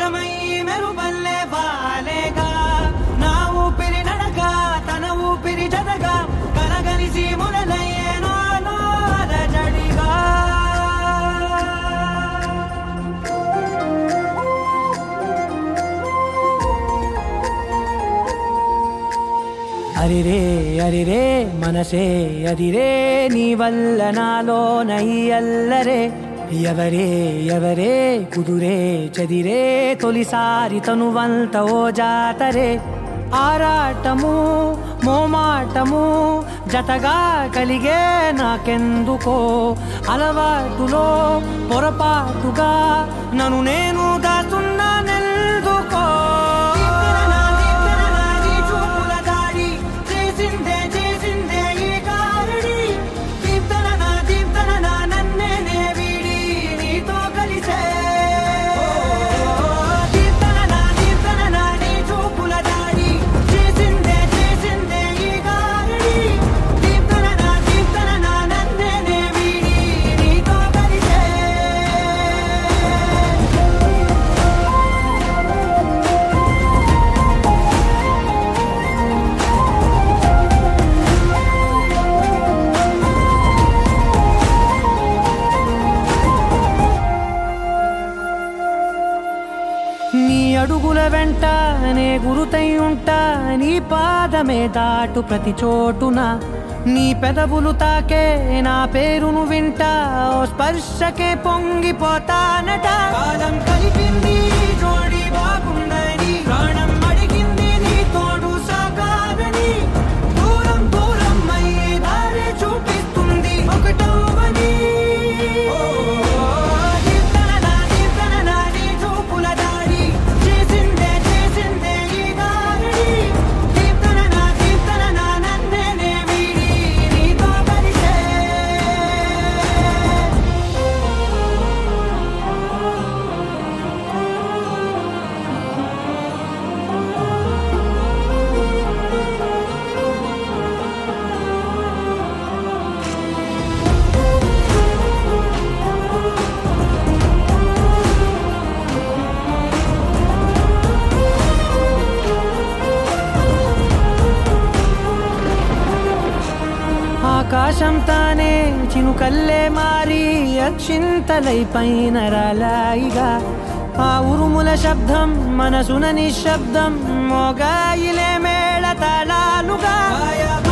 ఏకమై మెరుపల్లే వాలేగా నా ఊపిరి నడక తన ఊపిరి జతగా కలగలిసి మొదలయ్యే నాలో అలజడిగా అరిరే అరిరే మనసే అదిరే నీ వల్ల నాలో నయ్యల్లరే ఎవరే ఎవరే కుదురే చదిరే తొలిసారి తనువంత ఓ జాతరే ఆరాటము మోమాటము జతగా కలిగే నాకెందుకో అలవాటులో పొరపాటుగా నన్ను నేను దాస్తున్నా నెల్దుకో చూపుల దాడి చేసిందే చేసిందే ఈ కారడి దీప్తన నా దీప్తన నా నన్నే నే వీడి నీతో కలిసే దీప్తన నా దీప్తన నా నీ చూపుల దాడి చేసిందే చేసిందే ఈ కారడి దీప్తన నా దీప్తన నా నన్నే నే వీడి నీతో కలిసే నీ అడుగుల వెంట నే గురుతై ఉంటా నీ పాదమే దాటు ప్రతి చోటున నీ పెదవులు తాకే నా పేరును వింటా ఓ స్పర్శకే పొంగిపోతానట కాలం కలిపింది జోడి బాగుందని ప్రాణం అడిగింది నీ తోడు సాగాలని దూరం దూరం అయ్యే దారి చూపిస్తుంది ఒకటవని దీప్తన నా దీప్తన నా నీ చూపుల దారి చేసిందే చేసిందే ఈ దారి దీప్తన నా దీప్తన నా నన్నే నే వీడి నీతో కలిసే ఆకాశం తానే చినుకల్లే మారి అక్షింతలై పైన రాలాయిగా ఆ ఉరుముల శబ్దం మనసున నిశ్శబ్దం మోగాయిలే మేళ తాళాలుగా